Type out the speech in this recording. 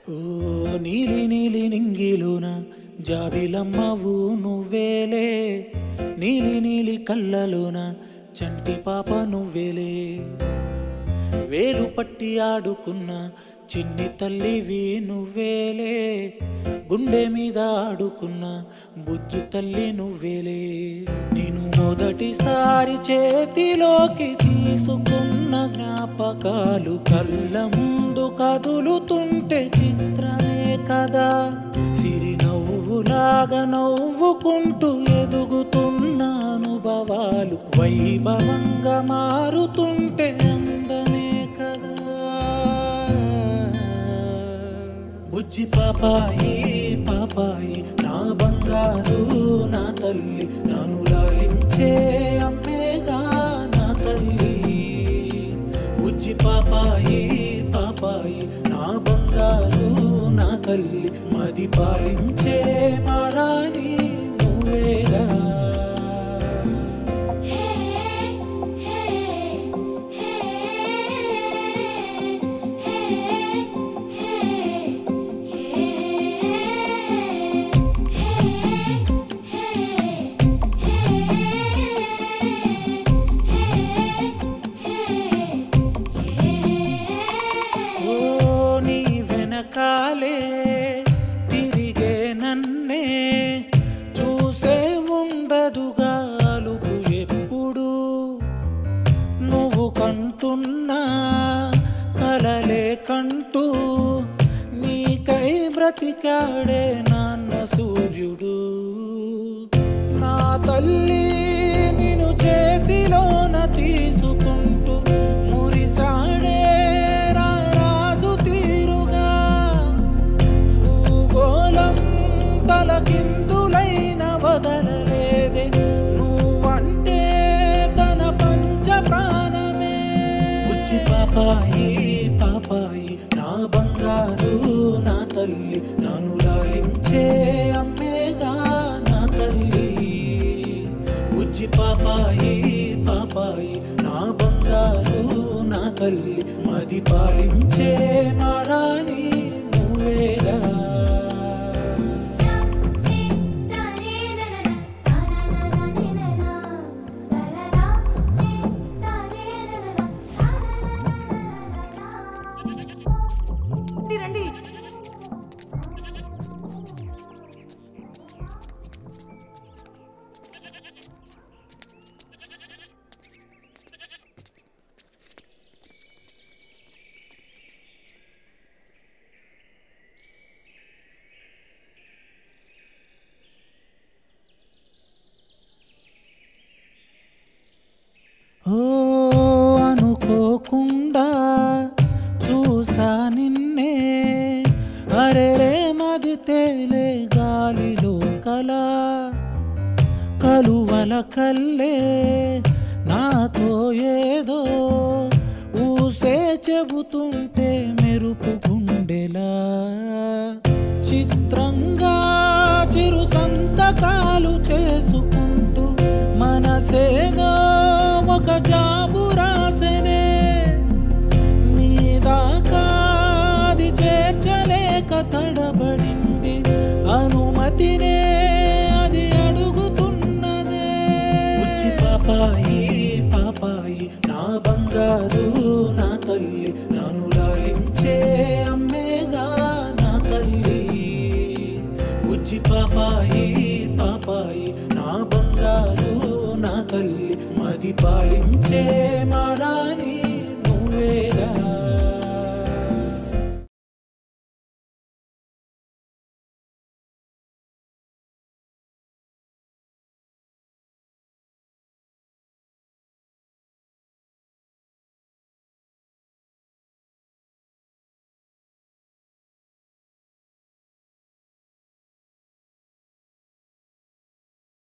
ఓ నీలి నీలి నింగిలోన జాబిలమ్మవు నువ్వేలే నీలి నీలి కళ్ళలోన చంటి పాప నువ్వేలే వేలు పట్టి ఆడుకున్న చిన్ని తల్లివి నువ్వేలే గుండె మీద ఆడుకున్న బుజ్జి తల్లి నువ్వేలే నేను మొదటిసారి చేతిలోకి తీసుకున్న జ్ఞాపకాలు కళ్ళ ముందు కదులుతుంటే చిత్రమే కదా సిరి నవ్వులాగా నవ్వుకుంటూ ఎదుగుతున్న అనుభవాలు వైభవంగా మారుతుంటే అందమే కదా బుజ్జి పాపాయి పాపాయి నా బంగారు నా తల్లి నన్ను లాలించే అమ్మేగా నా తల్లి బుజ్జి పాపాయి పాపాయి నా బంగారు నా తల్లి మది పాలించే మారాని నువ్వేగా ఓ నీ వెనకాలే తిరిగే నన్నే చూసే ఉండదుగా అలుపు ఎప్పుడు నువ్వు కంటున్నా కలలే కంటూ నీకై బ్రతికాడే నాన్న సూర్యుడు నా తల్లి నిన్ను చేతిలోన తీసుకుంటూ మురిసాడే రా రాజు తీరుగా భూగోళం తలకిందులైన వదలలేదే నువ్వంటే తన పంచ ప్రాణమే బుజ్జి పాపాయి పాపాయి నా బంగారు నా తల్లి నన్ను లాలించే అమ్మేగా నా తల్లి బుజ్జి పాపాయి పాపాయి నా బంగారు నా తల్లి మది పాలించే మారాని నువ్వేగా రండి రండి ఓ అనుకోకుండా చూసా నిన్నే అరెరే మది తేలే గాలిలో కల కలువల కల్లే నాతో ఏదో ఊసే చెబుతుంటే మెరుపు గుండెలా చిత్రంగా చిరు సంతకాలు చేసుకుంటూ మనసేదో ఒక జాబు రాసెనే మీ దాకా అది చేర్చలేక తడబడింది అనుమతినే అది అడుగుతున్నదే బుజ్జి పాపాయి పాపాయి నా బంగారు నా తల్లి నన్ను లాలించే అమ్మేగా నా తల్లి బుజ్జి పాపాయి పాపాయి నా బంగారు నా తల్లి మది పాలించే మారాని నువ్వేగా